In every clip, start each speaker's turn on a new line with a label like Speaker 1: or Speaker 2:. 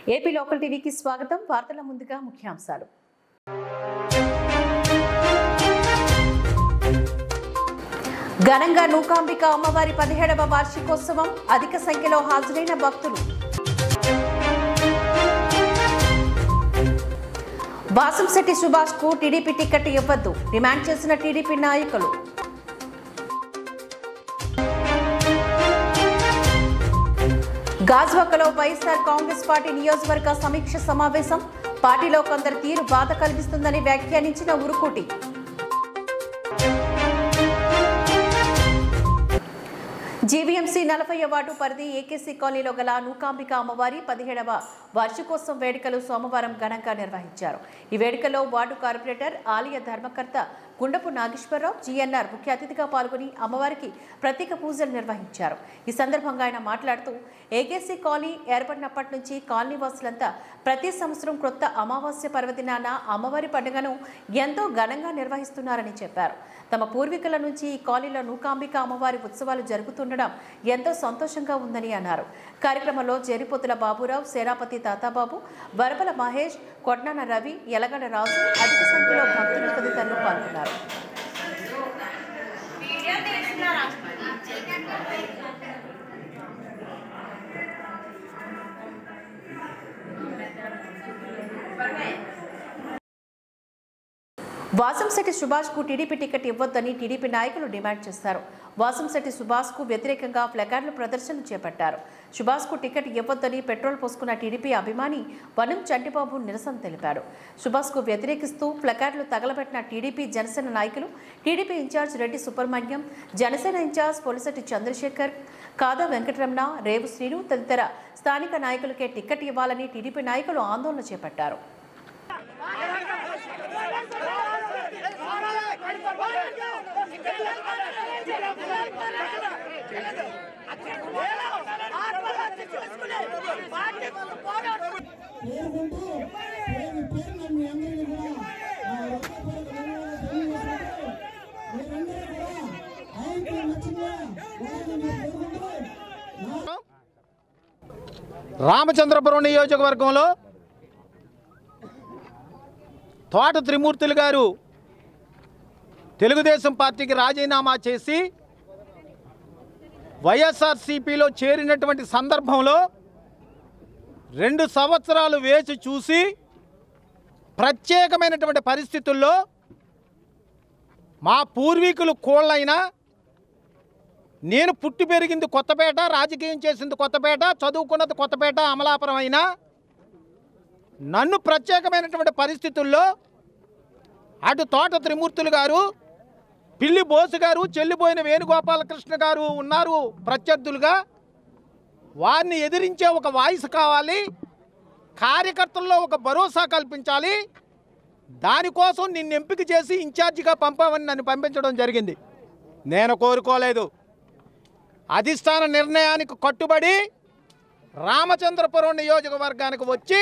Speaker 1: AP local టీవీకి స్వాగతం వార్తల ముందుగా ముఖ్యాంశాలు ఘనంగా నూకాంబిక అమ్మవారి పదిహేడవ వార్షికోత్సవం అధిక సంఖ్యలో హాజరైన భక్తులు వాసంశెట్టి సుభాష్ కు టీడీపీ టికెట్ ఇవ్వద్దు డిమాండ్ చేసిన టీడీపీ నాయకులు గాజ్వాకలో వైఎస్ఆర్ కాంగ్రెస్ పార్టీ నియోజకవర్గ సమీక్ష సమావేశం పార్టీలో కొందరు తీరు బాధ కలిగిస్తుందని వ్యాఖ్యానించిన ఉరుకుటి జీవీఎంసీ నలభై వార్డు పరిధి ఏకేసీ కాలనీలో గల నూకాంబిక అమ్మవారి పదిహేడవ వార్షికోత్సవం వేడుకలు సోమవారం ఘనంగా నిర్వహించారు ఈ వేడుకలో వార్డు కార్పొరేటర్ ఆలయ ధర్మకర్త గుండపు నాగేశ్వరరావు జీఎన్ఆర్ ముఖ్య అతిథిగా పాల్గొని అమ్మవారికి ప్రత్యేక పూజలు నిర్వహించారు ఈ సందర్భంగా ఆయన మాట్లాడుతూ ఏకేసీ కాలనీ ఏర్పడినప్పటి నుంచి కాలనీ వాసులంతా ప్రతి సంవత్సరం క్రొత్త అమావాస్య పర్వదినాన అమ్మవారి పండుగను ఎంతో ఘనంగా నిర్వహిస్తున్నారని చెప్పారు తమ పూర్వీకుల నుంచి ఈ కాలనీలో నూకాంబిక అమ్మవారి ఉత్సవాలు జరుగుతుండడం ఎంతో సంతోషంగా ఉందని అన్నారు కార్యక్రమంలో జేరిపోతుల బాబురావు సేనాపతి తాతాబాబు వరపల మహేష్ కొట్నాన రవి యలగడ రాజు అధిక సంఖ్యలో భక్తులు తదితరులు పాల్గొన్నారు వాసంశెట్టి సుభాష్ కు టీడీపీ టికెట్ ఇవ్వొద్దని టీడీపీ నాయకులు డిమాండ్ చేశారు వాసంశెట్టి సుభాష్ కు వ్యతిరేకంగా ప్లకార్డులు ప్రదర్శనలు చేపట్టారు సుభాష్ కు టికెట్ ఇవ్వొద్దని పెట్రోల్ పోసుకున్న టీడీపీ అభిమాని వనం చంటిబాబు నిరసన తెలిపాడు సుభాష్ కు వ్యతిరేకిస్తూ ప్లకార్డులు తగలబెట్టిన టీడీపీ జనసేన నాయకులు TDP in charge Reddy Subrahmanyam Janasena in charge Polisetti Chandrasekhar కాదా వెంకటరమణ రేవు శ్రీను తదితర స్థానిక నాయకులకే టికెట్ ఇవ్వాలని టీడీపీ నాయకులు ఆందోళన చేపట్టారు
Speaker 2: పేర్కొంటూ పేరు పేరున మీ అందరినీ కూడా ఆ హృదయపూర్వక ధన్యవాదాలు తెలియజేసుకుంటూ మీరందరూ కూడా ఆయనకు నచ్చిందా వారిని మీరు కోరుకుంటూ నా
Speaker 3: రామచంద్రపురం నియోజకవర్గంలో తోట త్రిమూర్తులు గారు తెలుగుదేశం పార్టీకి రాజీనామా చేసి వైఎస్ఆర్సీపీలో చేరినటువంటి సందర్భంలో రెండు సంవత్సరాలు వేచి చూసి ప్రత్యేకమైనటువంటి పరిస్థితుల్లో మా పూర్వీకులు కోళ్ళైనా నేను పుట్టి పెరిగింది కొత్తపేట రాజకీయం చేసింది కొత్తపేట చదువుకున్నది కొత్తపేట అమలాపురం అయినా నన్ను ప్రత్యేకమైనటువంటి పరిస్థితుల్లో అటు తోట త్రిమూర్తులు గారు పిల్లి బోసు గారు చెల్లిపోయిన వేణుగోపాలకృష్ణ గారు ఉన్నారు ప్రత్యర్థులుగా వారిని ఎదిరించే ఒక వాయిస్ కావాలి కార్యకర్తల్లో ఒక భరోసా కల్పించాలి దానికోసం నిన్ను ఎంపిక చేసి ఇన్ఛార్జిగా పంపామని నన్ను పంపించడం జరిగింది నేను కోరుకోలేదు అధిష్టాన నిర్ణయానికి కట్టుబడి రామచంద్రపురం నియోజకవర్గానికి వచ్చి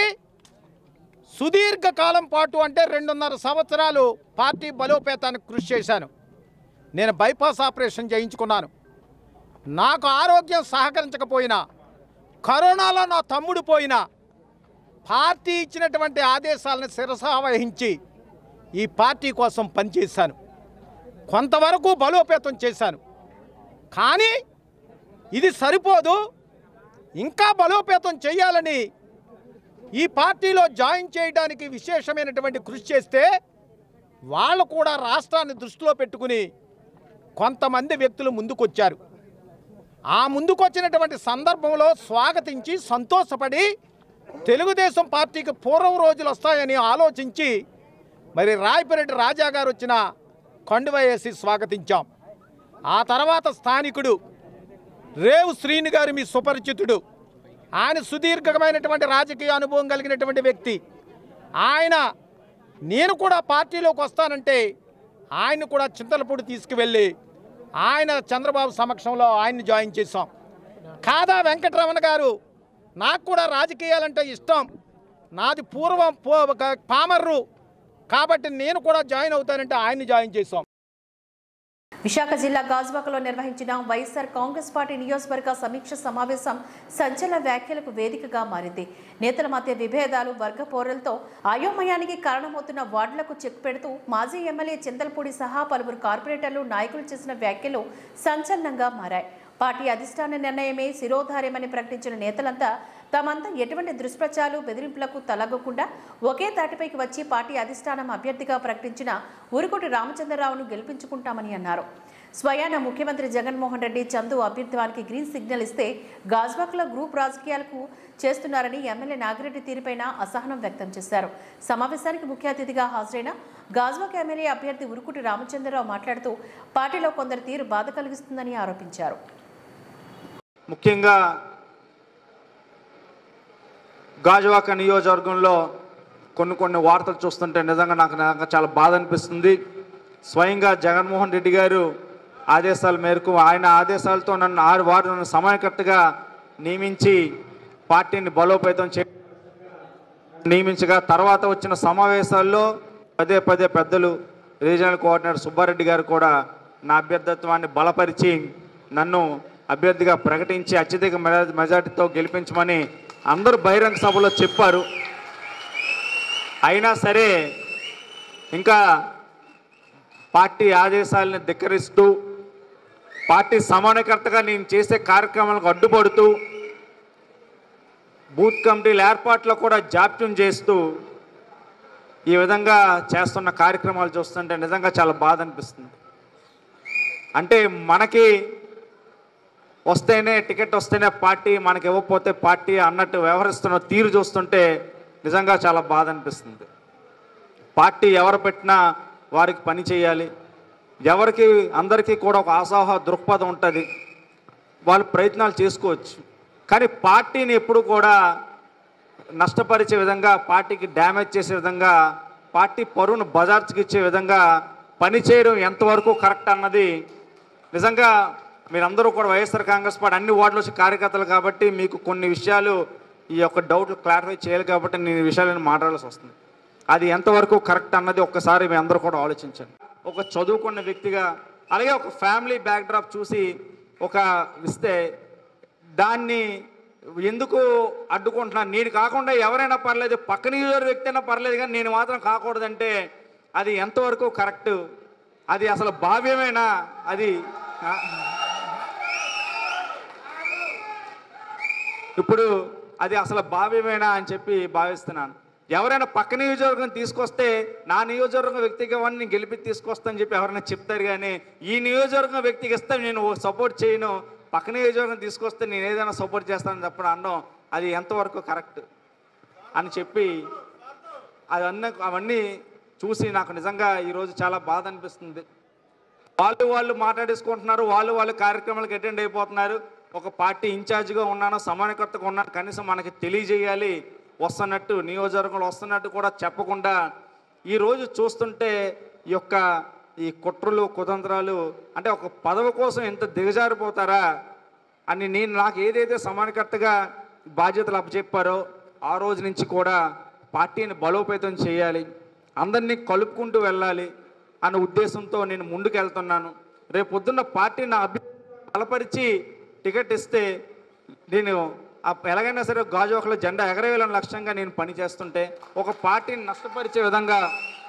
Speaker 3: సుదీర్ఘకాలం పాటు అంటే రెండున్నర సంవత్సరాలు పార్టీ బలోపేతానికి కృషి చేశాను నేను బైపాస్ ఆపరేషన్ చేయించుకున్నాను నాకు ఆరోగ్యం సహకరించకపోయినా కరోనాలో నా తమ్ముడు పోయినా పార్టీ ఇచ్చినటువంటి ఆదేశాలను శిరసా వహించి ఈ పార్టీ కోసం పనిచేశాను కొంతవరకు బలోపేతం చేశాను కానీ ఇది సరిపోదు ఇంకా బలోపేతం చేయాలని ఈ పార్టీలో జాయిన్ చేయడానికి విశేషమైనటువంటి కృషి చేస్తే వాళ్ళు కూడా రాష్ట్రాన్ని దృష్టిలో పెట్టుకుని కొంతమంది వ్యక్తులు ముందుకొచ్చారు ఆ ముందుకొచ్చినటువంటి సందర్భంలో స్వాగతించి సంతోషపడి తెలుగుదేశం పార్టీకి పూర్వం రోజులు వస్తాయని ఆలోచించి మరి రాయపరెడ్డి రాజా గారు వచ్చిన కండువ వేసి స్వాగతించాం ఆ తర్వాత స్థానికుడు రేవు శ్రీని గారు మీ సుపరిచితుడు ఆయన సుదీర్ఘమైనటువంటి రాజకీయ అనుభవం కలిగినటువంటి వ్యక్తి ఆయన నేను కూడా పార్టీలోకి వస్తానంటే ఆయన కూడా చింతలపూడి తీసుకువెళ్ళి ఆయన చంద్రబాబు సమక్షంలో ఆయన్ని జాయిన్ చేశాం కాదా వెంకటరమణ గారు నాకు కూడా రాజకీయాలంటే ఇష్టం నాది పూర్వం పో పామర్రు కాబట్టి నేను కూడా జాయిన్ అవుతానంటే ఆయన్ని జాయిన్ చేశాం
Speaker 1: విశాఖ జిల్లా గాజువాకలో నిర్వహించిన వైఎస్ఆర్ కాంగ్రెస్ పార్టీ నియోజకవర్గ సమీక్ష సమావేశం సంచలన వ్యాఖ్యలకు వేదికగా మారింది నేతల మధ్య విభేదాలు వర్గ పోరలతో అయోమయానికి కారణమవుతున్న వార్డులకు చెక్ పెడుతూ మాజీ ఎమ్మెల్యే చింతలపూడి సహా పలువురు కార్పొరేటర్లు నాయకులు చేసిన వ్యాఖ్యలు సంచలనంగా మారాయి పార్టీ అధిష్టాన నిర్ణయమే శిరోధార్యమని ప్రకటించిన నేతలంతా తామంతా ఎటువంటి దుష్ప్రచారాలు బెదిరింపులకు తలగకుండా ఒకే తాటిపైకి వచ్చి పార్టీ అధిష్టానం అభ్యర్థిగా ప్రకటించిన ఊరుకోటి రామచంద్రరావును గెలిపించుకుంటామని అన్నారు స్వయాన ముఖ్యమంత్రి జగన్మోహన్ రెడ్డి చందు అభ్యర్థివానికి గ్రీన్ సిగ్నల్ ఇస్తే గాజ్వాక్ల గ్రూప్ రాజకీయాలకు చేస్తున్నారని ఎమ్మెల్యే నాగిరెడ్డి తీరుపైన అసహనం వ్యక్తం చేశారు సమావేశానికి ముఖ్య అతిథిగా హాజరైన గాజ్వాక్ ఎమ్మెల్యే అభ్యర్థి ఉరుకుటి రామచంద్రరావు మాట్లాడుతూ పార్టీలో కొందరి తీరు బాధ కలిగిస్తుందని ఆరోపించారు
Speaker 4: ముఖ్యంగా గాజువాక నియోజకవర్గంలో కొన్ని కొన్ని వార్తలు చూస్తుంటే నిజంగా నాకు నిజంగా చాలా బాధ అనిపిస్తుంది స్వయంగా జగన్మోహన్ రెడ్డి గారు ఆదేశాల మేరకు ఆయన ఆదేశాలతో నన్ను ఆరు వారు నన్ను సమయకర్తగా నియమించి పార్టీని బలోపేతం చే నియమించగా తర్వాత వచ్చిన సమావేశాల్లో పదే పదే పెద్దలు రీజనల్ కోఆర్డినేటర్ సుబ్బారెడ్డి గారు కూడా నా అభ్యర్థిత్వాన్ని బలపరిచి నన్ను అభ్యర్థిగా ప్రకటించి అత్యధిక మెజా- మెజార్టీతో గెలిపించమని అందరూ బహిరంగ సభలో చెప్పారు అయినా సరే ఇంకా పార్టీ ఆదేశాలను ధిక్కరిస్తూ పార్టీ సమన్వయకర్తగా నేను చేసే కార్యక్రమాలకు అడ్డుపడుతూ బూత్ కమిటీల ఏర్పాట్లో కూడా జాప్యం చేస్తూ ఈ విధంగా చేస్తున్న కార్యక్రమాలు చూస్తుంటే నిజంగా చాలా బాధ అనిపిస్తుంది అంటే మనకి వస్తేనే టికెట్ వస్తేనే పార్టీ మనకి ఇవ్వకపోతే పార్టీ అన్నట్టు వ్యవహరిస్తున్న తీరు చూస్తుంటే నిజంగా చాలా బాధ అనిపిస్తుంది పార్టీ ఎవరు పెట్టినా వారికి పని చేయాలి ఎవరికి అందరికీ కూడా ఒక ఆశాహ దృక్పథం ఉంటుంది వాళ్ళు ప్రయత్నాలు చేసుకోవచ్చు కానీ పార్టీని ఎప్పుడు కూడా నష్టపరిచే విధంగా పార్టీకి డ్యామేజ్ చేసే విధంగా పార్టీ పరువును బజార్చ్కి ఇచ్చే విధంగా పనిచేయడం ఎంతవరకు కరెక్ట్ అన్నది నిజంగా మీరందరూ కూడా వైఎస్ఆర్ కాంగ్రెస్ పార్టీ అన్ని వార్డులో వచ్చే కార్యకర్తలు కాబట్టి మీకు కొన్ని విషయాలు ఈ యొక్క డౌట్లు క్లారిఫై చేయాలి కాబట్టి నేను ఈ విషయాలను మాట్లాడాల్సి వస్తుంది అది ఎంతవరకు కరెక్ట్ అన్నది ఒక్కసారి మీ అందరూ కూడా ఆలోచించండి ఒక చదువుకున్న వ్యక్తిగా అలాగే ఒక ఫ్యామిలీ బ్యాక్డ్రాప్ చూసి ఒక ఇస్తే దాన్ని ఎందుకు అడ్డుకుంటున్నాను నేను కాకుండా ఎవరైనా పర్లేదు పక్క నియోజకవర్గ వ్యక్తి అయినా పర్లేదు కానీ నేను మాత్రం కాకూడదంటే అది ఎంతవరకు కరెక్ట్ అది అసలు భావ్యమేనా అది ఆ? ఇప్పుడు అది అసలు భావ్యమేనా అని చెప్పి భావిస్తున్నాను ఎవరైనా పక్క నియోజకవర్గం తీసుకొస్తే నా నియోజకవర్గం వ్యక్తిగా వాడిని నేను గెలిపి తీసుకొస్తానని చెప్పి ఎవరైనా చెప్తారు కానీ ఈ నియోజకవర్గం వ్యక్తికి ఇస్తే నేను సపోర్ట్ చేయను పక్క నియోజకవర్గం తీసుకొస్తే నేను ఏదైనా సపోర్ట్ చేస్తానని చెప్పడం అనడం అది ఎంతవరకు కరెక్ట్ అని చెప్పి అవన్నీ అవన్నీ చూసి నాకు నిజంగా ఈరోజు చాలా బాధ అనిపిస్తుంది వాళ్ళు వాళ్ళు మాట్లాడేసుకుంటున్నారు వాళ్ళు వాళ్ళు కార్యక్రమాలకు అటెండ్ అయిపోతున్నారు ఒక పార్టీ ఇన్ఛార్జిగా ఉన్నాను సమానకర్తగా ఉన్నాను కనీసం మనకి తెలియజేయాలి వస్తున్నట్టు నియోజకవర్గంలో వస్తున్నట్టు కూడా చెప్పకుండా ఈరోజు చూస్తుంటే ఈ యొక్క ఈ కుట్రలు కుతంత్రాలు అంటే ఒక పదవి కోసం ఎంత దిగజారిపోతారా అని నేను నాకు ఏదైతే సమానకర్తగా బాధ్యతలు అప్పచెప్పారో ఆ రోజు నుంచి కూడా పార్టీని బలోపేతం చేయాలి అందరినీ కలుపుకుంటూ వెళ్ళాలి అన్న ఉద్దేశంతో నేను ముందుకు వెళ్తున్నాను రేపు పొద్దున్న పార్టీ నా అభ్య బలపరిచి టికెట్ ఇస్తే నేను ఆ ఎలాగైనా సరే గాజువాకలో జెండా ఎగరవేయాలని లక్ష్యంగా నేను పనిచేస్తుంటే ఒక పార్టీని నష్టపరిచే విధంగా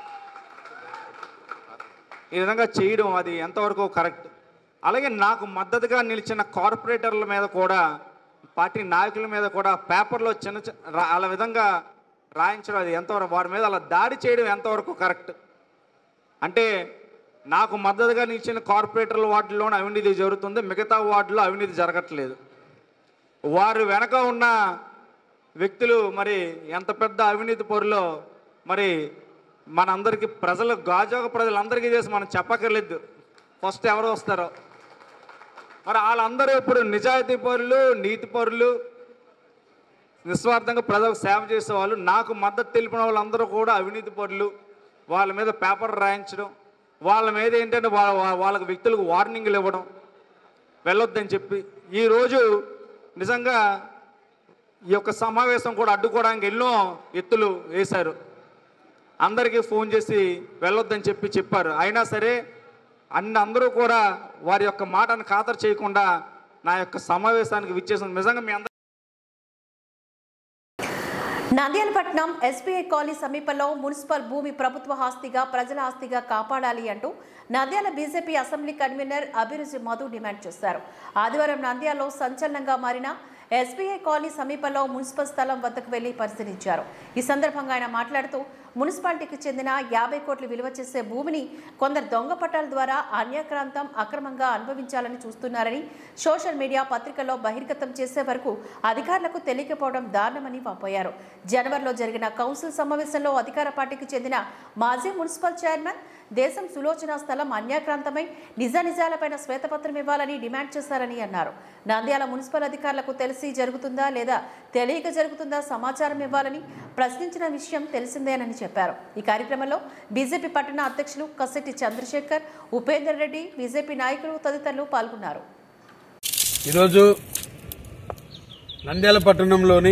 Speaker 4: ఈ విధంగా చేయడం అది ఎంతవరకు కరెక్ట్ అలాగే నాకు మద్దతుగా నిలిచిన కార్పొరేటర్ల మీద కూడా పార్టీ నాయకుల మీద కూడా పేపర్లో చిన్న చిన్న రా- అలా విధంగా రాయించడం అది ఎంతవరకు వారి మీద అలా దాడి చేయడం ఎంతవరకు కరెక్ట్ అంటే నాకు మద్దతుగా నిలిచిన కార్పొరేటర్ల వార్డులోనే అవినీతి జరుగుతుంది మిగతా వార్డులో అవినీతి జరగట్లేదు వారు వెనక ఉన్న వ్యక్తులు మరి ఎంత పెద్ద అవినీతి పొరిలో మరి మనందరికీ ప్రజలు గాజోగ ప్రజలందరికీ చేసి మనం చెప్పక్కర్లేదు ఫస్ట్ ఎవరు వస్తారో మరి వాళ్ళందరూ ఇప్పుడు నిజాయితీ పరులు నీతి పరులు నిస్వార్థంగా ప్రజలకు సేవ చేసేవాళ్ళు నాకు మద్దతు తెలిపిన వాళ్ళందరూ కూడా అవినీతి పరులు వాళ్ళ మీద పేపర్ రాయించడం వాళ్ళ మీద ఏంటంటే వాళ్ళ వాళ్ళ- వాళ్ళకి వ్యక్తులకు వార్నింగ్లు ఇవ్వడం వెళ్ళొద్దని చెప్పి ఈరోజు నిజంగా ఈ యొక్క సమావేశం కూడా అడ్డుకోవడానికి ఎన్నో ఎత్తులు వేశారు అందరికీ ఫోన్ చేసి వెళ్ళొద్దని చెప్పి చెప్పారు అయినా సరే అన్ని అందరూ కూడా వారి యొక్క మాటను ఖాతరు చేయకుండా నా యొక్క సమావేశానికి విచ్చేసిన నిజంగా మీ అందరూ
Speaker 1: నంద్యాల పట్నం ఎస్బీఐ కాలనీ సమీపంలో మున్సిపల్ భూమి ప్రభుత్వ ఆస్తిగా ప్రజల ఆస్తిగా కాపాడాలి అంటూ నంద్యాల బీజేపీ అసెంబ్లీ కన్వీనర్ అభిరుచి మధు డిమాండ్ చేశారు ఆదివారం నంద్యాలలో సంచలనంగా మారిన ఎస్బీఐ కాలనీ సమీపంలో మున్సిపల్ స్థలం వద్దకు వెళ్లి పరిశీలించారు ఈ సందర్భంగా ఆయన మాట్లాడుతూ మున్సిపాలిటీకి చెందిన యాభై కోట్లు విలువ చేసే భూమిని కొందరు దొంగ పట్టాల ద్వారా అన్యాక్రాంతం అక్రమంగా అనుభవించాలని చూస్తున్నారని సోషల్ మీడియా పత్రికల్లో బహిర్గతం చేసే వరకు అధికారులకు తెలియకపోవడం దారుణమని వాపోయారు జనవరిలో జరిగిన కౌన్సిల్ సమావేశంలో అధికార పార్టీకి చెందిన మాజీ మున్సిపల్ చైర్మన్ దేశం సులోచన స్థలం అన్యాక్రాంతమై నిజ నిజాలపైన శ్వేతపత్రం ఇవ్వాలని డిమాండ్ చేశారని అన్నారు నంద్యాల మున్సిపల్ అధికారులకు తెలిసి జరుగుతుందా లేదా తెలియక జరుగుతుందా సమాచారం ఇవ్వాలని ప్రశ్నించిన విషయం తెలిసిందేనని చెప్పారు ఈ కార్యక్రమంలో బీజేపీ పట్టణ అధ్యక్షులు కసెట్టి చంద్రశేఖర్ ఉపేందర్ రెడ్డి బీజేపీ నాయకులు తదితరులు పాల్గొన్నారు
Speaker 5: ఈరోజు నంద్యాల పట్టణంలోని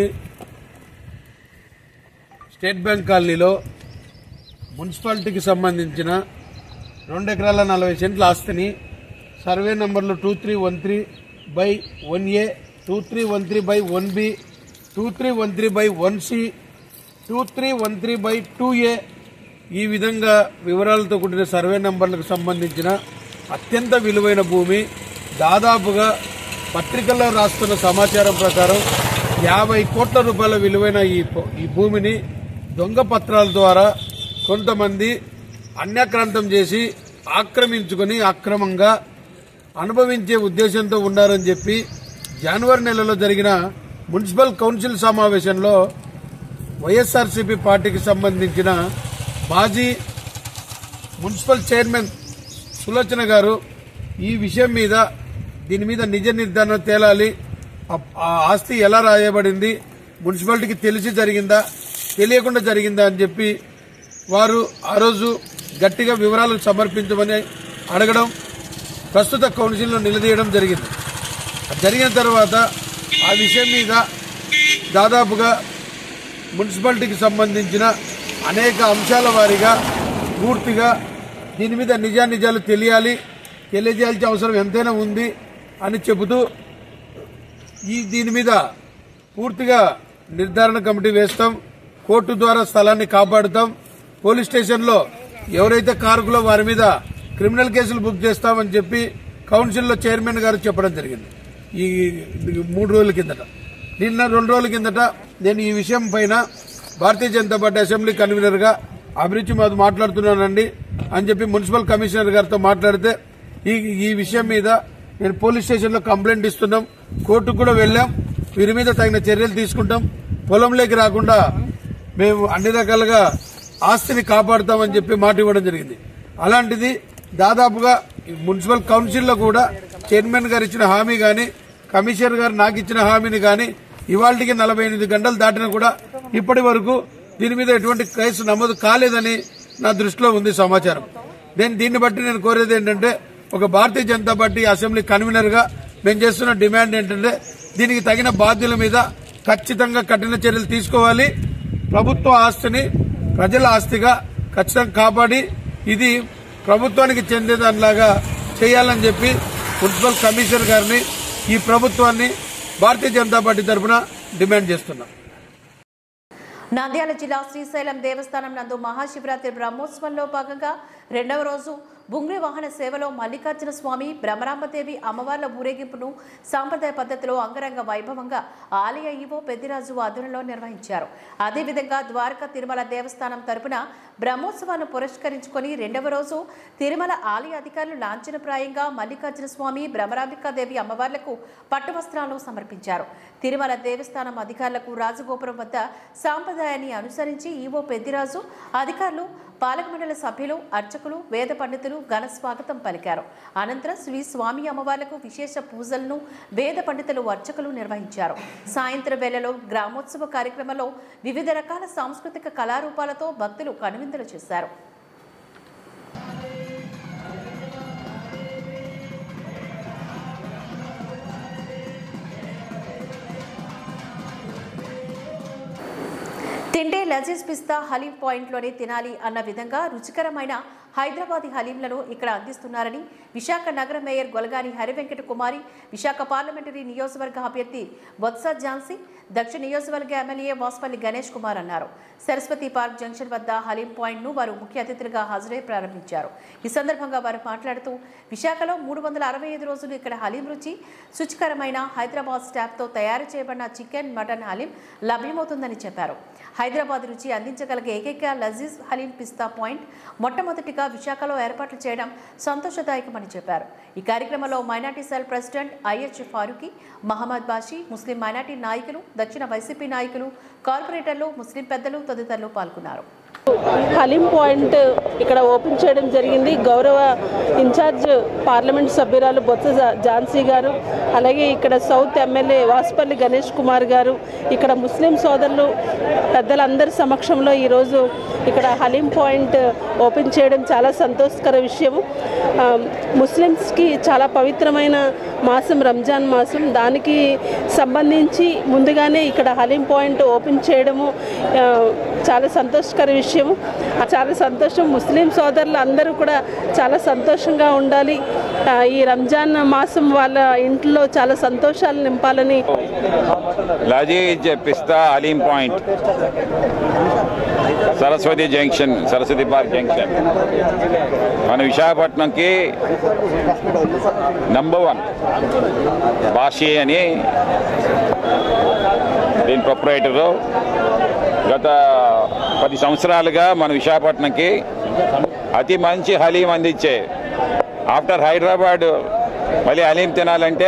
Speaker 5: స్టేట్ బ్యాంక్ కాలనీలో మున్సిపాలిటీకి సంబంధించిన రెండు ఎకరాల నలభై సెంట్ల ఆస్తిని సర్వే నంబర్లు two three one three by one A two three one three by one B two three one three by one C two three one three by two A ఈ విధంగా వివరాలతో కూడిన సర్వే నంబర్లకు సంబంధించిన అత్యంత విలువైన భూమి దాదాపుగా పత్రికల్లో రాస్తున్న సమాచారం ప్రకారం యాభై కోట్ల రూపాయల విలువైన ఈ ప- ఈ భూమిని దొంగ పత్రాల ద్వారా కొంతమంది అన్యాక్రాంతం చేసి ఆక్రమించుకొని అక్రమంగా అనుభవించే ఉద్దేశంతో ఉన్నారని చెప్పి జనవరి నెలలో జరిగిన మున్సిపల్ కౌన్సిల్ సమావేశంలో వైఎస్ఆర్సీపీ పార్టీకి సంబంధించిన మాజీ మున్సిపల్ చైర్మన్ సులోచన గారు ఈ విషయం మీద దీని మీద నిజ నిర్ధారణ తేలాలి ఆ- ఆ ఆస్తి ఎలా రాయబడింది మున్సిపాలిటీకి తెలిసి జరిగిందా తెలియకుండా జరిగిందా అని చెప్పి వారు ఆ రోజు గట్టిగా వివరాలు సమర్పించమని అడగడం ప్రస్తుత కౌన్సిల్లో నిలదీయడం జరిగింది అది జరిగిన తర్వాత ఆ విషయం మీద దాదాపుగా మున్సిపాలిటీకి సంబంధించిన అనేక అంశాల వారీగా పూర్తిగా దీని మీద నిజానిజాలు తెలియాలి తెలియజేయాల్సిన అవసరం ఎంతైనా ఉంది అని చెబుతూ ఈ దీని మీద పూర్తిగా నిర్ధారణ కమిటీ వేస్తాం కోర్టు ద్వారా స్థలాన్ని కాపాడుతాం పోలీస్ స్టేషన్లో ఎవరైతే కారకులో వారి మీద క్రిమినల్ కేసులు బుక్ చేస్తామని చెప్పి కౌన్సిల్లో చైర్మన్ గారు చెప్పడం జరిగింది ఈ ఈ మూడు రోజుల కిందట నిన్న రెండు రోజుల కిందట నేను ఈ విషయం పైన Bharatiya Janata party assembly convener గా అభిరుచి మాది మాట్లాడుతున్నానండి అని చెప్పి మున్సిపల్ కమిషనర్ గారితో మాట్లాడితే ఈ ఈ విషయం మీద నేను పోలీస్ స్టేషన్లో కంప్లైంట్ ఇస్తున్నాం కోర్టుకు కూడా వెళ్ళాం వీరి మీద తగిన చర్యలు తీసుకుంటాం పొలంలోకి రాకుండా మేము అన్ని రకాలుగా ఆస్తిని కాపాడుతామని చెప్పి మాట ఇవ్వడం జరిగింది అలాంటిది దాదాపుగా ఈ మున్సిపల్ కౌన్సిల్లో కూడా చైర్మన్ గారు ఇచ్చిన హామీ గాని కమిషనర్ గారు నాకు ఇచ్చిన హామీని గాని ఇవాళకి నలభై ఎనిమిది గంటలు దాటినా కూడా ఇప్పటి వరకు దీని మీద ఎటువంటి కేసు నమోదు కాలేదని నా దృష్టిలో ఉంది సమాచారం నేను దీన్ని బట్టి నేను కోరేది ఏంటంటే ఒక Bharatiya Janata party assembly convener గా మేము చేస్తున్న డిమాండ్ ఏంటంటే దీనికి తగిన బాధ్యుల మీద ఖచ్చితంగా కఠిన చర్యలు తీసుకోవాలి ప్రభుత్వ ఆస్తిని ప్రజల ఆస్తిగా ఖచ్చితంగా కాపాడి ఇది ప్రభుత్వానికి చెందేదానిలాగా చేయాలని చెప్పి మున్సిపల్ కమిషనర్ గారిని ఈ ప్రభుత్వాన్ని భారతీయ జనతా పార్టీ తరఫున డిమాండ్ చేస్తున్నాం
Speaker 1: నంద్యాల జిల్లా శ్రీశైలం దేవస్థానం నందు మహాశివరాత్రి బ్రహ్మోత్సవంలో భాగంగా రెండవ రోజు బుంగ్రి వాహన సేవలో మల్లికార్జున స్వామి భ్రమరాంబదేవి అమ్మవార్ల ఊరేగింపును సాంప్రదాయ పద్ధతిలో అంగరంగ వైభవంగా ఆలయ ఈవో పెద్దిరాజు ఆధ్వర్యంలో నిర్వహించారు అదేవిధంగా ద్వారకా తిరుమల దేవస్థానం తరపున బ్రహ్మోత్సవాన్ని పురస్కరించుకొని రెండవ రోజు తిరుమల ఆలయ అధికారులు లాంఛనప్రాయంగా మల్లికార్జున స్వామి భ్రమరాంబికాదేవి అమ్మవార్లకు పట్టు వస్త్రాలు సమర్పించారు తిరుమల దేవస్థానం అధికారులకు రాజగోపురం వద్ద సాంప్రదాయాన్ని అనుసరించి ఈవో పెద్దిరాజు అధికారులు పాలక మండలి సభ్యులు అర్చకులు వేద పండితులు ఘన స్వాగతం పలికారు అనంతరం శ్రీ స్వామి అమ్మవార్లకు విశేష పూజలను వేద పండితులు అర్చకులు నిర్వహించారు సాయంత్రం వేళలో గ్రామోత్సవ కార్యక్రమంలో వివిధ రకాల సాంస్కృతిక కళారూపాలతో భక్తులు కనువిందులు చేశారు తింటే లజీజ్ పిస్తా హలీం పాయింట్లోనే తినాలి అన్న విధంగా రుచికరమైన హైదరాబాదీ హలీంలను ఇక్కడ అందిస్తున్నారని విశాఖ నగర మేయర్ గొలగాని హరివెంకట కుమారి విశాఖ పార్లమెంటరీ నియోజకవర్గ అభ్యర్థి బొత్స ఝాన్సీ దక్షిణ నియోజకవర్గ ఎమ్మెల్యే వాస్పల్లి గణేష్ కుమార్ అన్నారు సరస్వతి పార్క్ జంక్షన్ వద్ద హలీం పాయింట్ను వారు ముఖ్య అతిథులుగా హాజరై ప్రారంభించారు ఈ సందర్భంగా వారు మాట్లాడుతూ విశాఖలో మూడు వందల అరవై ఐదు రోజులు ఇక్కడ హలీం రుచి శుచికరమైన హైదరాబాద్ స్టాఫ్తో తయారు చేయబడిన చికెన్ మటన్ హలీం లభ్యమవుతుందని చెప్పారు హైదరాబాద్ రుచి అందించగలిగే ఏకైక లజీజ్ హలీం పిస్తా పాయింట్ మొట్టమొదటిగా విశాఖలో ఏర్పాట్లు చేయడం సంతోషదాయకమని చెప్పారు ఈ కార్యక్రమంలో minority cell president I H Farooqui Mohammad Bashi Muslim minority నాయకులు దక్షిణ వైసీపీ నాయకులు కార్పొరేటర్లు ముస్లిం పెద్దలు తదితరులు పాల్గొన్నారు
Speaker 6: హలీం పాయింట్ ఇక్కడ ఓపెన్ చేయడం జరిగింది గౌరవ ఇన్ఛార్జ్ పార్లమెంట్ సభ్యురాలు బొత్స జా- ఝాన్సీ గారు అలాగే ఇక్కడ సౌత్ ఎమ్మెల్యే వాసుపల్లి గణేష్ కుమార్ గారు ఇక్కడ ముస్లిం సోదరులు పెద్దలందరి సమక్షంలో ఈరోజు ఇక్కడ హలీం పాయింట్ ఓపెన్ చేయడం చాలా సంతోషకర విషయము ఆ, ముస్లిమ్స్కి చాలా పవిత్రమైన మాసం రంజాన్ మాసం దానికి సంబంధించి ముందుగానే ఇక్కడ హలీం పాయింట్ ఓపెన్ చేయడము ఆ, చాలా సంతోషకర విషయము చాలా సంతోషం ముస్లిం సోదరులు అందరూ కూడా చాలా సంతోషంగా ఉండాలి ఆ, ఈ రంజాన్ మాసం వాళ్ళ ఇంట్లో చాలా సంతోషాలు నింపాలని
Speaker 7: Lazeez Pista Aleem point Saraswati junction Saraswati park junction మన విశాఖపట్నంకి నంబర్ వన్ బాషి అని దీని ప్రొపరేటరు గత పది సంవత్సరాలుగా మన విశాఖపట్నంకి అతి మంచి హలీం అందించే ఆఫ్టర్ హైదరాబాద్ మళ్ళీ హలీం తినాలంటే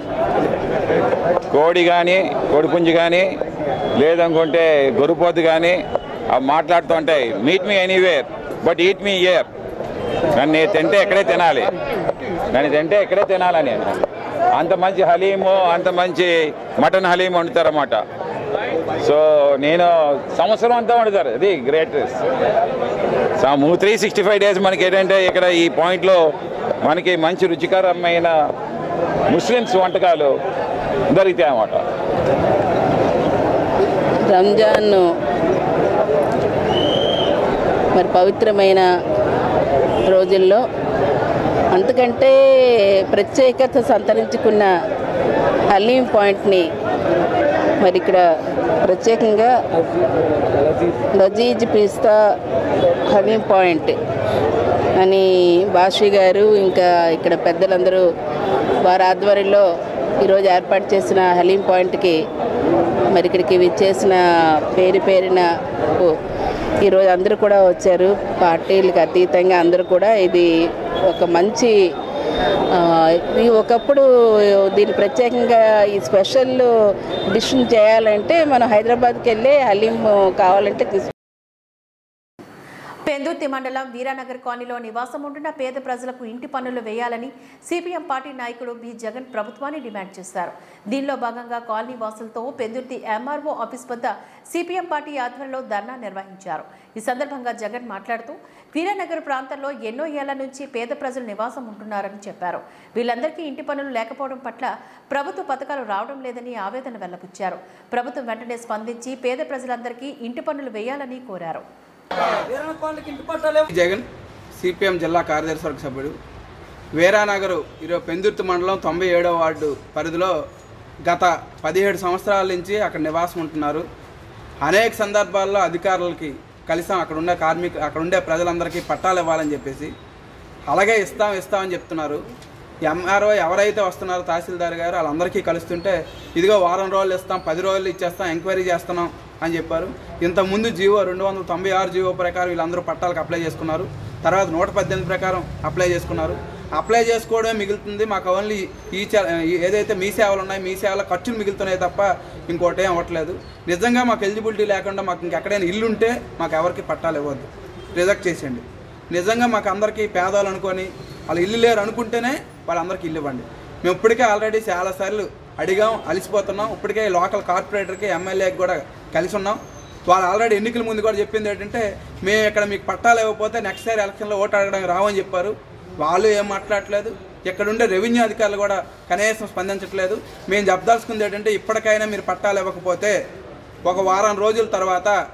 Speaker 7: కోడి కానీ కోడిపుంజి కానీ లేదనుకుంటే గొరుపోతు కానీ అవి మాట్లాడుతూ ఉంటాయి meet me anywhere but eat me here నన్ను తింటే ఎక్కడే తినాలి నన్ను తింటే ఎక్కడే తినాలని అంత మంచి హలీము అంత మంచి మటన్ హలీం వండుతారన్నమాట సో నేను సంవత్సరం అంతా వండుతారు అది great three sixty five days మనకి ఏంటంటే ఇక్కడ ఈ పాయింట్లో మనకి మంచి రుచికరమైన ముస్లిమ్స్ వంటకాలు దొరుకుతాయి అన్నమాట
Speaker 6: రంజాన్ మరి పవిత్రమైన రోజుల్లో అంతకంటే ప్రత్యేకత సంతరించుకున్న హలీం పాయింట్ని మరి ఇక్కడ ప్రత్యేకంగా లజీజ్ పిస్తా హలీం పాయింట్ అని బాషి గారు ఇంకా ఇక్కడ పెద్దలందరూ వారి ఆధ్వర్యంలో ఈరోజు ఏర్పాటు చేసిన హలీం పాయింట్కి మరి ఇక్కడికి విచ్చేసిన పేరు పేరిన ఓ, ఈరోజు అందరూ కూడా వచ్చారు పార్టీలకు అతీతంగా అందరూ కూడా ఇది ఒక మంచి ఆ, ఇది ఒకప్పుడు దీన్ని ప్రత్యేకంగా ఈ స్పెషల్ డిష్ చేయాలంటే మనం హైదరాబాద్కి వెళ్ళి హలీం కావాలంటే తీసు
Speaker 1: పెందుర్తి మండలం వీరానగర్ కాలనీలో నివాసం ఉంటున్న పేద ప్రజలకు ఇంటి పన్నులు వేయాలని సిపిఎం పార్టీ నాయకుడు బి జగన్ ప్రభుత్వాన్ని డిమాండ్ చేశారు దీనిలో భాగంగా కాలనీ వాసులతో పెందుర్తి ఎంఆర్ఓ ఆఫీస్ వద్ద సిపిఎం పార్టీ ఆధ్వర్యంలో ధర్నా నిర్వహించారు ఈ సందర్భంగా జగన్ మాట్లాడుతూ వీరానగర్ ప్రాంతంలో ఎన్నో ఏళ్ల నుంచి పేద ప్రజలు నివాసం ఉంటున్నారని చెప్పారు వీళ్ళందరికీ ఇంటి పనులు లేకపోవడం పట్ల ప్రభుత్వ పథకాలు రావడం లేదని ఆవేదన వెల్లబుచ్చారు ప్రభుత్వం వెంటనే స్పందించి పేద ప్రజలందరికీ ఇంటి పన్నులు వేయాలని కోరారు
Speaker 8: జగన్ సిపిఎం జిల్లా కార్యదర్శి వర్గ సభ్యుడు వీరానగరు ఈరోజు పెందుర్తి మండలం తొంభై ఏడవ వార్డు పరిధిలో గత పదిహేడు సంవత్సరాల నుంచి అక్కడ నివాసం ఉంటున్నారు అనేక సందర్భాల్లో అధికారులకి కలిసాం అక్కడ ఉండే కార్మిక అక్కడ ఉండే ప్రజలందరికీ పట్టాలు ఇవ్వాలని చెప్పేసి అలాగే ఇస్తాం ఇస్తామని చెప్తున్నారు ఎంఆర్ఓ ఎవరైతే వస్తున్నారో తహసీల్దార్ గారు వాళ్ళందరికీ కలుస్తుంటే ఇదిగో వారం రోజులు ఇస్తాం పది రోజులు ఇచ్చేస్తాం ఎంక్వైరీ చేస్తున్నాం అని చెప్పారు ఇంతకుముందు జీవో రెండు వందల తొంభై ఆరు జీవో ప్రకారం వీళ్ళందరూ పట్టాలకు అప్లై చేసుకున్నారు తర్వాత నూట పద్దెనిమిది ప్రకారం అప్లై చేసుకున్నారు అప్లై చేసుకోవడమే మిగులుతుంది మాకు ఓన్లీ ఈ చ- ఈ- ఏదైతే మీ సేవలు ఉన్నాయో మీ సేవల ఖర్చులు మిగులుతున్నాయి తప్ప ఇంకోటి ఏం అవ్వట్లేదు నిజంగా మాకు ఎలిజిబిలిటీ లేకుండా మాకు ఇంకెక్కడైనా ఇల్లు ఉంటే మాకు ఎవరికి పట్టాలు ఇవ్వద్దు రిజెక్ట్ చేసేయండి నిజంగా మాకు అందరికీ పేదవాళ్ళు అనుకొని వాళ్ళు ఇల్లు లేరు అనుకుంటేనే వాళ్ళందరికీ ఇల్లు ఇవ్వండి మేము ఇప్పటికే ఆల్రెడీ చాలాసార్లు అడిగాం అలిసిపోతున్నాం ఇప్పటికే లోకల్ కార్పొరేటర్కి ఎమ్మెల్యేకి కూడా కలిసి ఉన్నాం వాళ్ళు ఆల్రెడీ ఎన్నికల ముందు కూడా చెప్పింది ఏంటంటే మేము ఇక్కడ మీకు పట్టాలు ఇవ్వకపోతే నెక్స్ట్ సారి ఎలక్షన్లో ఓటు అడగడానికి రావని చెప్పారు వాళ్ళు ఏం మాట్లాడట్లేదు ఇక్కడ ఉండే రెవెన్యూ అధికారులు కూడా కనీసం స్పందించట్లేదు మేము చెప్పదలుచుకుంది ఏంటంటే ఇప్పటికైనా మీరు పట్టాలు ఇవ్వకపోతే ఒక వారం రోజుల తర్వాత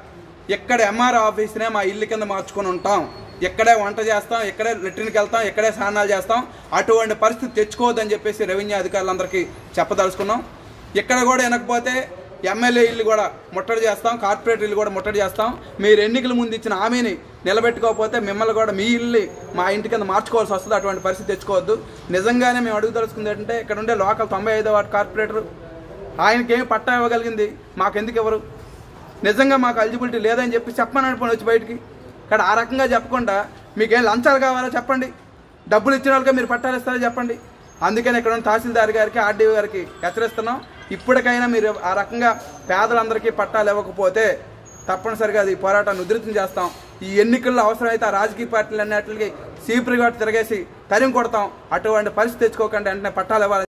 Speaker 8: ఎక్కడ ఎంఆర్ ఆఫీస్నే మా ఇల్లు కింద మార్చుకొని ఉంటాం ఎక్కడే వంట చేస్తాం ఎక్కడే లెట్రిన్కి వెళ్తాం ఎక్కడే స్నానాలు చేస్తాం అటువంటి పరిస్థితి తెచ్చుకోవద్దని చెప్పేసి రెవెన్యూ అధికారులందరికీ చెప్పదలుచుకున్నాం ఇక్కడ కూడా వినకపోతే ఎమ్మెల్యే ఇల్లు కూడా ముట్టడి చేస్తాం కార్పొరేటర్ ఇల్లు కూడా ముట్టడి చేస్తాం మీరు ఎన్నికల ముందు ఇచ్చిన హామీని నిలబెట్టుకోకపోతే మిమ్మల్ని కూడా మీ ఇల్లు మా ఇంటి కింద మార్చుకోవాల్సి వస్తుంది అటువంటి పరిస్థితి తెచ్చుకోవద్దు నిజంగానే మేము అడుగుదలుచుకుంది ఏంటంటే ఇక్కడ ఉండే లోకల్ తొంభై ఐదో వార్డు కార్పొరేటర్ ఆయనకేం పట్టా ఇవ్వగలిగింది మాకెందుకు ఎవరు నిజంగా మాకు ఎలిజిబిలిటీ లేదని చెప్పి చెప్పమని అనుకోండి వచ్చి బయటికి ఇక్కడ ఆ రకంగా చెప్పకుండా మీకేం లంచాలు కావాలో చెప్పండి డబ్బులు ఇచ్చిన వాళ్ళకే మీరు పట్టాలు ఇస్తారో చెప్పండి అందుకని ఇక్కడ ఉన్న తహసీల్దార్ గారికి ఆర్డీఓ గారికి హెచ్చరిస్తున్నాం ఇప్పటికైనా మీరు ఆ రకంగా పేదలందరికీ పట్టాలు ఇవ్వకపోతే తప్పనిసరిగా అది పోరాటాన్ని ఉధృతం చేస్తాం ఈ ఎన్నికల్లో అవసరమైతే ఆ రాజకీయ పార్టీలు అన్నిటికి సీపురిగా తిరగేసి తరిమి కొడతాం అటువంటి పరిస్థితి తెచ్చుకోకుండా వెంటనే పట్టాలు ఇవ్వాలి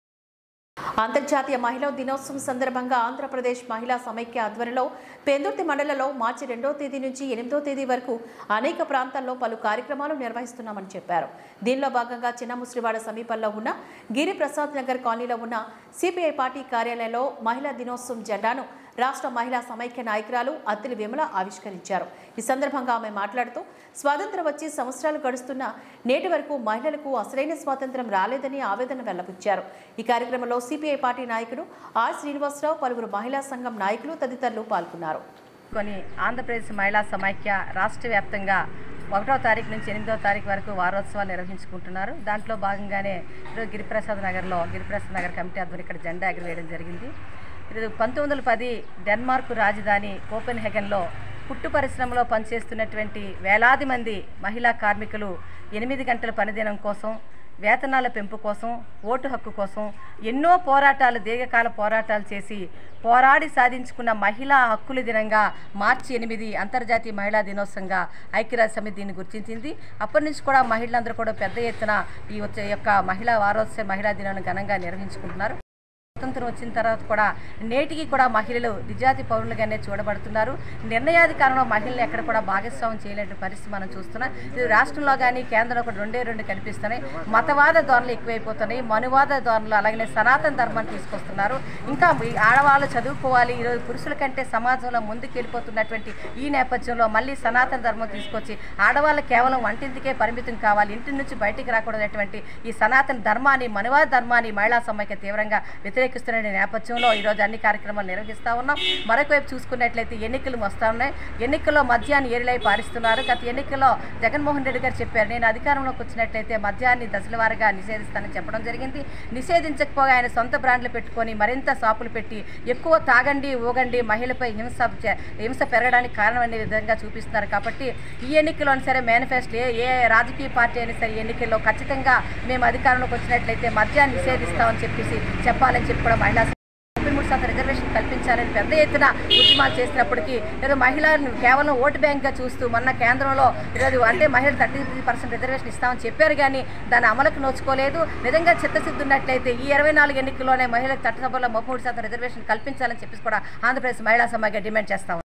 Speaker 1: అంతర్జాతీయ మహిళా దినోత్సవం సందర్భంగా ఆంధ్రప్రదేశ్ మహిళా సమైక్య ఆధ్వర్యంలో పెందుర్తి మండలంలో మార్చి రెండో తేదీ నుంచి ఎనిమిదో తేదీ వరకు అనేక ప్రాంతాల్లో పలు కార్యక్రమాలు నిర్వహిస్తున్నామని చెప్పారు దీనిలో భాగంగా చిన్న ముస్లివాడ సమీపంలో ఉన్న గిరి ప్రసాద్ నగర్ కాలనీలో ఉన్న సిపిఐ పార్టీ కార్యాలయంలో మహిళా దినోత్సవం జెండాను రాష్ట్ర మహిళా సమైక్య నాయకురాలు అత్తిలి విమల ఆవిష్కరించారు ఈ సందర్భంగా ఆమె మాట్లాడుతూ స్వాతంత్రం వచ్చి సంవత్సరాలు గడుస్తున్న నేటి వరకు మహిళలకు అసలైన స్వాతంత్రం రాలేదని ఆవేదన వెల్లబుచ్చారు ఈ కార్యక్రమంలో సిపిఐ పార్టీ నాయకుడు ఆర్ శ్రీనివాసరావు పలువురు మహిళా సంఘం నాయకులు తదితరులు పాల్గొన్నారు
Speaker 9: కొన్ని ఆంధ్రప్రదేశ్ మహిళా సమైక్య రాష్ట్ర వ్యాప్తంగా ఒకటో తారీఖు నుంచి ఎనిమిదో తారీఖు వరకు వారోత్సవాలు నిర్వహించుకుంటున్నారు దాంట్లో భాగంగానే ఈరోజు గిరిప్రసాద్ నగర్లో గిరిప్రసాద్ నగర్ కమిటీ ఆధ్వర్యంలో ఇక్కడ జెండా ఎగరవేయడం జరిగింది ఇది పంతొమ్మిది వందల పది డెన్మార్క్ రాజధాని కోపెన్ హెగన్లో పుట్టు పరిశ్రమలో పనిచేస్తున్నటువంటి వేలాది మంది మహిళా కార్మికులు ఎనిమిది గంటల పనిదినం కోసం వేతనాల పెంపు కోసం ఓటు హక్కు కోసం ఎన్నో పోరాటాలు దీర్ఘకాల పోరాటాలు చేసి పోరాడి సాధించుకున్న మహిళా హక్కుల దినంగా మార్చి ఎనిమిది అంతర్జాతీయ మహిళా దినోత్సవంగా ఐక్యరాజ్య సమితి దీన్ని గుర్తించింది అప్పటి నుంచి కూడా మహిళలందరూ కూడా పెద్ద ఎత్తున ఈ వచ్చే యొక్క మహిళా వారోత్సవ మహిళా దినాన్ని ఘనంగా నిర్వహించుకుంటున్నారు స్వతంత్రం వచ్చిన తర్వాత కూడా నేటికి కూడా మహిళలు నిజాతి పౌరులుగానే చూడబడుతున్నారు నిర్ణయాధికారంలో మహిళలు ఎక్కడ కూడా భాగస్వామ్యం చేయలేని పరిస్థితి మనం చూస్తున్నాం ఇది రాష్ట్రంలో కానీ కేంద్రంలో కూడా రెండే రెండు కనిపిస్తున్నాయి మతవాద ధోరణులు ఎక్కువైపోతున్నాయి మనువాద ధోరణులు అలాగనే సనాతన ధర్మాన్ని తీసుకొస్తున్నారు ఇంకా ఈ ఆడవాళ్ళు చదువుకోవాలి ఈరోజు పురుషుల కంటే సమాజంలో ముందుకు వెళ్ళిపోతున్నటువంటి ఈ నేపథ్యంలో మళ్ళీ సనాతన ధర్మం తీసుకొచ్చి ఆడవాళ్ళు కేవలం వంటింటికే పరిమితం కావాలి ఇంటి నుంచి బయటికి రాకూడదటువంటి ఈ సనాతన ధర్మాన్ని మనువాద ధర్మాన్ని మహిళా సమైక్య తీవ్రంగా వ్యతిరేకిస్తున్న నేపథ్యంలో ఈరోజు అన్ని కార్యక్రమాలు నిర్వహిస్తూ ఉన్నాం మరొక వైపు చూసుకున్నట్లయితే ఎన్నికలు వస్తూ ఉన్నాయి ఎన్నికల్లో మద్యాన్ని ఏరిలై పారిస్తున్నారు గత ఎన్నికల్లో జగన్మోహన్ రెడ్డి గారు చెప్పారు నేను అధికారంలోకి వచ్చినట్లయితే మద్యాన్ని దశల వారీగా నిషేధిస్తానని చెప్పడం జరిగింది నిషేధించకపోగా ఆయన సొంత బ్రాండ్లు పెట్టుకొని మరింత షాపులు పెట్టి ఎక్కువ తాగండి ఊగండి మహిళపై హింస చే- హింస పెరగడానికి కారణం అనే విధంగా చూపిస్తున్నారు కాబట్టి ఈ ఎన్నికల్లో సరే మేనిఫెస్టో ఏ ఏ రాజకీయ పార్టీ అయినా సరే ఈ ఎన్నికల్లో ఖచ్చితంగా మేము అధికారంలోకి వచ్చినట్లయితే మద్యాన్ని నిషేధిస్తామని చెప్పేసి చెప్పాలని చెప్పి కూడా మహిళా ముప్పై మూడు శాతం రిజర్వేషన్ కల్పించాలని పెద్ద ఎత్తున ఉద్యమాలు చేసినప్పటికీ ఈరోజు మహిళలను కేవలం ఓటు బ్యాంక్గా చూస్తూ మొన్న కేంద్రంలో ఈరోజు అంటే మహిళలు థర్టీ త్రీ పర్సెంట్ రిజర్వేషన్ ఇస్తామని చెప్పారు కానీ దాన్ని అమలుకు నోచుకోలేదు నిజంగా చిత్తశుద్ధి ఉన్నట్లయితే ఈ ఇరవై నాలుగు ఎన్నికల్లోనే మహిళలకు చట్టసభలో ముప్పై మూడు శాతం రిజర్వేషన్ కల్పించాలని చెప్పేసి కూడా ఆంధ్రప్రదేశ్ మహిళా సమాఖ్య డిమాండ్ చేస్తాం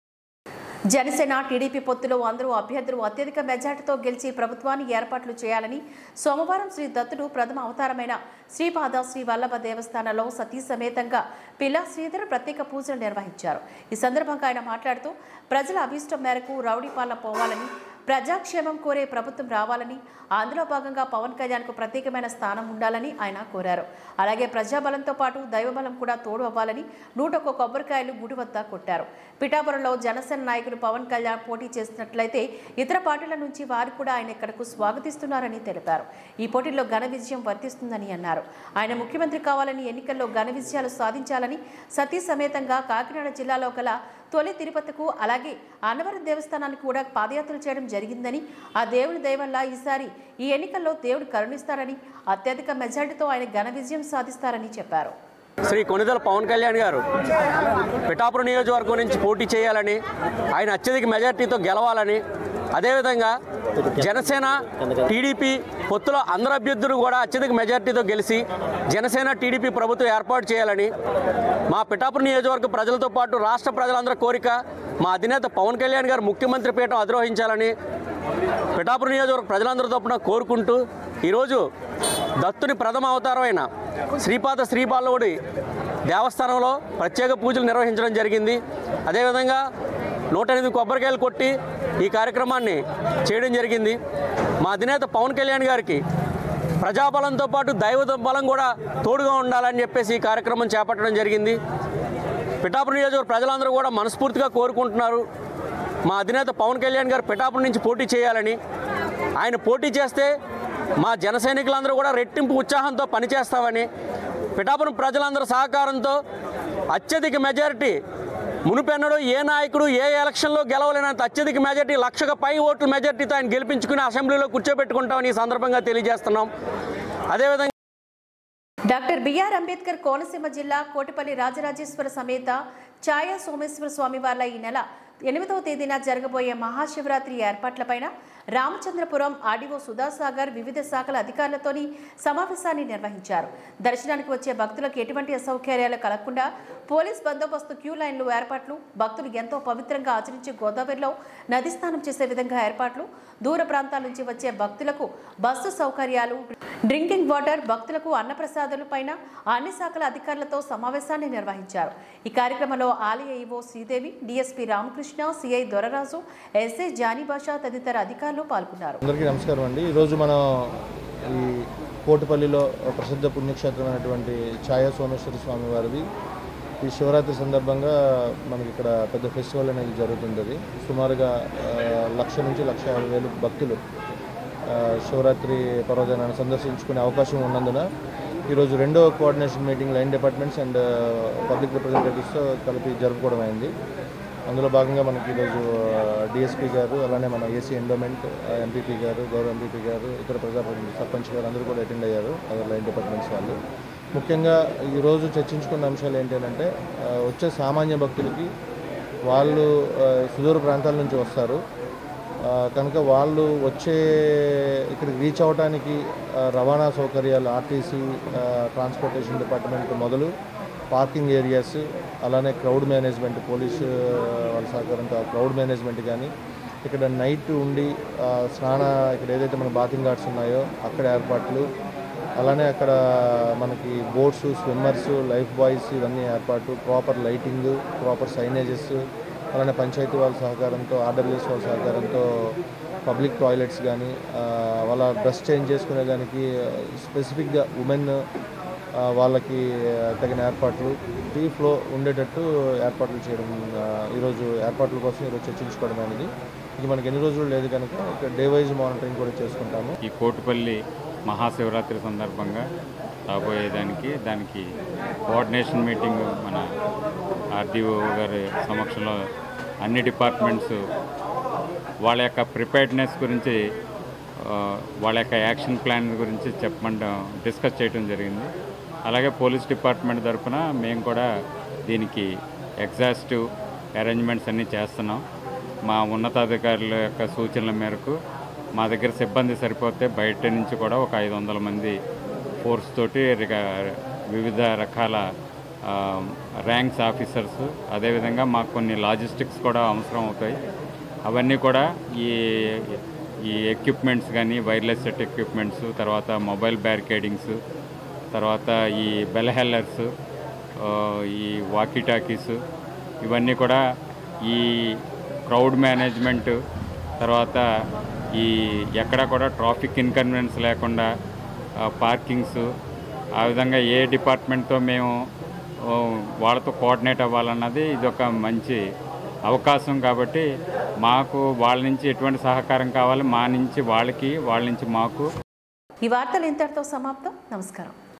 Speaker 1: జనసేన టీడీపీ పొత్తులో అందరూ అభ్యర్థులు అత్యధిక మెజార్టీతో గెలిచి ప్రభుత్వాన్ని ఏర్పాట్లు చేయాలని సోమవారం శ్రీ దత్తుడు ప్రథమ అవతారమైన శ్రీపాద శ్రీ వల్లభ దేవస్థానంలో సతీ సమేతంగా పిల్లా శ్రీధర్ ప్రత్యేక పూజలు నిర్వహించారు ఈ సందర్భంగా ఆయన మాట్లాడుతూ ప్రజల అభీష్టం మేరకు రౌడీపాలన పోవాలని ప్రజాక్షేమం కోరే ప్రభుత్వం రావాలని అందులో భాగంగా పవన్ కళ్యాణ్కు ప్రత్యేకమైన స్థానం ఉండాలని ఆయన కోరారు అలాగే ప్రజాబలంతో పాటు దైవబలం కూడా తోడు అవ్వాలని నూట ఒక్క కొబ్బరికాయలు గుడి వద్ద కొట్టారు పిఠాపురంలో జనసేన నాయకులు పవన్ కళ్యాణ్ పోటీ చేస్తున్నట్లయితే ఇతర పార్టీల నుంచి వారు కూడా ఆయన ఇక్కడకు స్వాగతిస్తున్నారని తెలిపారు ఈ పోటీలో ఘన విజయం వర్తిస్తుందని అన్నారు ఆయన ముఖ్యమంత్రి కావాలని ఎన్నికల్లో ఘన విజయాలు సాధించాలని సతీ సమేతంగా కాకినాడ జిల్లాలో గల తొలి తిరుపతికు అలాగే అన్నవరం దేవస్థానానికి కూడా పాదయాత్ర చేయడం జరిగిందని ఆ దేవుని దయ వల్ల ఈసారి ఈ ఎన్నికల్లో దేవుడు కరుణిస్తారని అత్యధిక మెజార్టీతో ఆయన ఘన విజయం సాధిస్తారని చెప్పారు
Speaker 10: శ్రీ కొనిదల పవన్ కళ్యాణ్ గారు పిఠాపురం నియోజకవర్గం నుంచి పోటీ చేయాలని ఆయన అత్యధిక మెజార్టీతో గెలవాలని అదేవిధంగా జనసేన టీడీపీ పొత్తులో అందరు అభ్యర్థులు కూడా అత్యధిక మెజార్టీతో గెలిచి జనసేన టీడీపీ ప్రభుత్వం ఏర్పాటు చేయాలని మా పిఠాపురం నియోజకవర్గ ప్రజలతో పాటు రాష్ట్ర ప్రజలందరి కోరిక మా అధినేత పవన్ కళ్యాణ్ గారు ముఖ్యమంత్రి పీఠం అధిరోహించాలని పిఠాపురం నియోజకవర్గ ప్రజలందరి తరపున కోరుకుంటూ ఈరోజు దత్తుని ప్రథమ అవతారమైన శ్రీపాద శ్రీపాలవుడి దేవస్థానంలో ప్రత్యేక పూజలు నిర్వహించడం జరిగింది అదేవిధంగా నూట ఎనిమిది కొబ్బరికాయలు కొట్టి ఈ కార్యక్రమాన్ని చేయడం జరిగింది మా అధినేత పవన్ కళ్యాణ్ గారికి ప్రజాబలంతో పాటు దైవ బలం కూడా తోడుగా ఉండాలని చెప్పేసి ఈ కార్యక్రమం చేపట్టడం జరిగింది పిఠాపురం నియోజకవర్గ ప్రజలందరూ కూడా మనస్ఫూర్తిగా కోరుకుంటున్నారు మా అధినేత పవన్ కళ్యాణ్ గారు పిఠాపురం నుంచి పోటీ చేయాలని ఆయన పోటీ చేస్తే మా జన సైనికులందరూ కూడా రెట్టింపు ఉత్సాహంతో పనిచేస్తామని పిఠాపురం ప్రజలందరూ సహకారంతో అత్యధిక మెజారిటీ మునుపెన్నడూ ఏ నాయకుడు ఏ ఎలక్షన్లో గెలవలేనంత అత్యధిక మెజారిటీ లక్షకు పై ఓట్ల మెజారిటీతో ఆయన గెలిపించుకుని అసెంబ్లీలో కూర్చోబెట్టుకుంటామని ఈ సందర్భంగా తెలియజేస్తున్నాం అదేవిధంగా
Speaker 1: డాక్టర్ బిఆర్ అంబేద్కర్ కోనసీమ జిల్లా కోటిపల్లి రాజరాజేశ్వర సమేత ఛాయా సోమేశ్వర స్వామి వార్ల ఈ నెల ఎనిమిదవ తేదీన జరగబోయే మహాశివరాత్రి ఏర్పాట్లపైన రామచంద్రపురం ఆర్డీఓ సుధాసాగర్ వివిధ శాఖల అధికారులతోని సమావేశాన్ని నిర్వహించారు దర్శనానికి వచ్చే భక్తులకు ఎటువంటి అసౌకర్యాలు కలగకుండా పోలీస్ బందోబస్తు క్యూ లైన్లు ఏర్పాట్లు భక్తులు ఎంతో పవిత్రంగా ఆచరించే గోదావరిలో నది స్నానం చేసే విధంగా ఏర్పాట్లు దూర ప్రాంతాల నుంచి వచ్చే భక్తులకు బస్సు సౌకర్యాలు డ్రింకింగ్ వాటర్ భక్తులకు అన్నప్రసాదాలు పైన అన్ని శాఖల అధికారులతో సమావేశాన్ని నిర్వహించారు ఈ కార్యక్రమంలో ఆలయ EO Sridevi DSP Ramakrishna CI Doraraju SI Janibasha తదితర అధికారులు పాల్గొన్నారు
Speaker 11: అందరికీ నమస్కారం అండి ఈరోజు మనం ఈ కోటిపల్లిలో ప్రసిద్ధ పుణ్యక్షేత్రమైనటువంటి ఛాయా సోమేశ్వర స్వామి వారిది ఈ శివరాత్రి సందర్భంగా మనకి ఇక్కడ పెద్ద ఫెస్టివల్ అనేది జరుగుతుంది సుమారుగా ఆ, లక్ష నుంచి లక్ష యాభై వేలు భక్తులు ఆ, శివరాత్రి పర్వదినాన్ని సందర్శించుకునే అవకాశం ఉన్నందున ఈరోజు రెండో coordination meeting line departments and public రిప్రజెంటేటివ్స్తో కలిపి జరుపుకోవడం అయింది అందులో భాగంగా మనకి ఈరోజు డిఎస్పీ గారు అలానే మన ఏసీ ఎండోమెంట్ ఎంపీపీ గారు గౌరవ ఎంపీపీ గారు ఇతర ప్రజాప్రతినిధులు సర్పంచ్ గారు అందరూ కూడా అటెండ్ అయ్యారు అదర్ లైన్ డిపార్ట్మెంట్స్ వాళ్ళు ముఖ్యంగా ఈరోజు చర్చించుకున్న అంశాలు ఏంటంటే ఆ, వచ్చే సామాన్య భక్తులకి వాళ్ళు ఆ, సుదూర ప్రాంతాల నుంచి వస్తారు ఆ, కనుక వాళ్ళు వచ్చే ఇక్కడికి రీచ్ అవ్వడానికి ఆ, రవాణా సౌకర్యాలు ఆర్టీసీ ఆ, ట్రాన్స్పోర్టేషన్ డిపార్ట్మెంట్ మొదలు పార్కింగ్ ఏరియాస్ అలానే క్రౌడ్ మేనేజ్మెంట్ పోలీసు వాళ్ళ సహకారంతో ఆ క్రౌడ్ మేనేజ్మెంట్ కానీ ఇక్కడ నైట్ ఉండి ఆ, స్నాన ఇక్కడ ఏదైతే మన బాతింగ్ ఘాట్స్ ఉన్నాయో అక్కడ ఏర్పాట్లు అలానే అక్కడ మనకి బోట్స్ స్విమ్మర్స్ లైఫ్ బాయ్స్ ఇవన్నీ ఏర్పాటు ప్రాపర్ లైటింగ్ ప్రాపర్ సైనేజెస్ అలానే పంచాయతీ వాళ్ళ సహకారంతో ఆర్డబ్ల్యూఎస్ వాళ్ళ సహకారంతో పబ్లిక్ టాయిలెట్స్ కానీ వాళ్ళ డ్రెస్ చేంజ్ చేసుకునే దానికి స్పెసిఫిక్గా ఉమెన్ వాళ్ళకి తగిన ఏర్పాట్లు ఫ్రీ ఫ్లో ఉండేటట్టు ఏర్పాట్లు చేయడం ఆ, ఈరోజు ఏర్పాట్ల కోసం ఈరోజు చర్చించుకోవడం అనేది ఇది మనకి ఎన్ని రోజులు లేదు కనుక ఇక్కడ డే వైజ్ మానిటరింగ్ కూడా చేసుకుంటాము
Speaker 12: ఈ కోటిపల్లి మహాశివరాత్రి సందర్భంగా రాబోయేదానికి దానికి కోఆర్డినేషన్ మీటింగ్ మన ఆర్డీఓ గారి సమక్షంలో అన్ని డిపార్ట్మెంట్స్ వాళ్ళ యొక్క ప్రిపేర్డ్నెస్ గురించి ఆ, వాళ్ళ యొక్క యాక్షన్ ప్లాన్ గురించి చెప్పమంటాం డిస్కస్ చేయడం జరిగింది అలాగే పోలీస్ డిపార్ట్మెంట్ తరఫున మేము కూడా దీనికి ఎగ్జాస్టివ్ అరేంజ్మెంట్స్ అన్నీ చేస్తున్నాం మా ఉన్నతాధికారుల యొక్క సూచనల మేరకు మా దగ్గర సిబ్బంది సరిపోతే బయట నుంచి కూడా ఒక ఐదు వందల మంది ఫోర్స్ తోటి రిక- వివిధ రకాల ఆ, ర్యాంక్స్ ఆఫీసర్స్ అదేవిధంగా మాకు కొన్ని లాజిస్టిక్స్ కూడా అవసరం అవుతాయి అవన్నీ కూడా ఈ ఈ ఎక్విప్మెంట్స్ కానీ వైర్లెస్ సెట్ ఎక్విప్మెంట్స్ తర్వాత మొబైల్ బ్యారికేడింగ్స్ తర్వాత ఈ బెల్ హెల్లర్స్ ఆ, ఈ వాకీ టాకీస్ ఇవన్నీ కూడా ఈ క్రౌడ్ మేనేజ్మెంట్ తర్వాత ఈ ఎక్కడ కూడా ట్రాఫిక్ ఇన్కన్వీనియన్స్ లేకుండా పార్కింగ్స్ ఆ విధంగా ఏ డిపార్ట్మెంట్తో మేము ఆ, వాళ్ళతో కోఆర్డినేట్ అవ్వాలన్నది ఇది ఒక మంచి అవకాశం కాబట్టి మాకు వాళ్ళ నుంచి ఎటువంటి సహకారం కావాలి మా నుంచి వాళ్ళకి వాళ్ళ నుంచి మాకు
Speaker 1: ఈ వార్తలు ఇంతటితో సమాప్తం నమస్కారం